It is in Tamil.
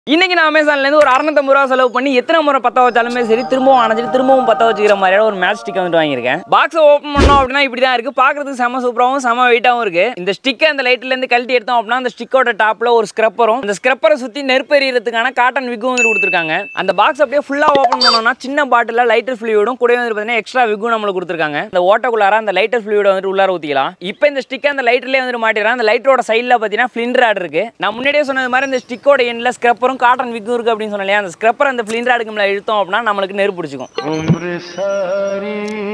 இன்னைக்கு நான் அமேசான்லேருந்து ஒரு அறுநூத்தம்பது ரூபா செலவு பண்ணி எத்தனை முறை பற்ற வச்சாலுமே சரி திரும்பவும் அணைச்சிட்டு திரும்பவும் பற்ற வச்சுக்கிற மாதிரியான ஒரு மேட்ச் ஸ்டிக் வந்துட்டு வாங்கியிருக்கேன் பாக்ஸை ஓப்பன் பண்ணோம் அப்படின்னா இப்படி தான் இருக்குது பார்க்கறதுக்கு செம சூப்பராகவும் செம வெயிட்டாகவும் இருக்கு இந்த ஸ்டிக்கை அந்த லைட்லேருந்து கழட்டி எடுத்தோம் அப்படின்னா அந்த ஸ்டிக்கோட டாப்பில் ஒரு ஸ்க்ரப்பரும் அந்த ஸ்க்ரப்பரை சுற்றி நெருப்பு எறியறதுக்கான காட்டன் விக்கும் வந்து கொடுத்துருக்காங்க அந்த பாக்ஸ் அப்படியே ஃபுல்லாக ஓப்பன் பண்ணோம்னா சின்ன பாட்டில் லைட்டர் ஃப்ளூயிடும் கூட வந்து பார்த்தீங்கன்னா எக்ஸ்ட்ரா விக்கும் நம்மளுக்கு கொடுத்துருக்காங்க அந்த ஓட்டக்குள்ளார அந்த லைட்டர் ஃப்ளூயிட வந்துட்டு உள்ளார ஊற்றிக்கலாம் இப்போ இந்த ஸ்டிக்கை அந்த லைட்டர்லேயே வந்துட்டு மாட்டிடுறேன் அந்த லைட்டரோட சைடில் பார்த்தீங்கன்னா ஃபிளிண்டர் ஆட் இருக்கு நான் முன்னாடியே சொன்னது மாதிரி இந்த ஸ்டிக்கோட எண்ணில் ஸ்க்ரப்பரும் காட்டன் விக்கும் இருக்கு அப்படின்னு சொன்னேன் அந்த ஸ்க்ரப்பர் அந்த ஃபிளிண்டர் ஆடுக்கு மேலே இழுத்தோம் அப்படின்னா நம்மளுக்கு நெருப்பு பிடிச்சிக்கும்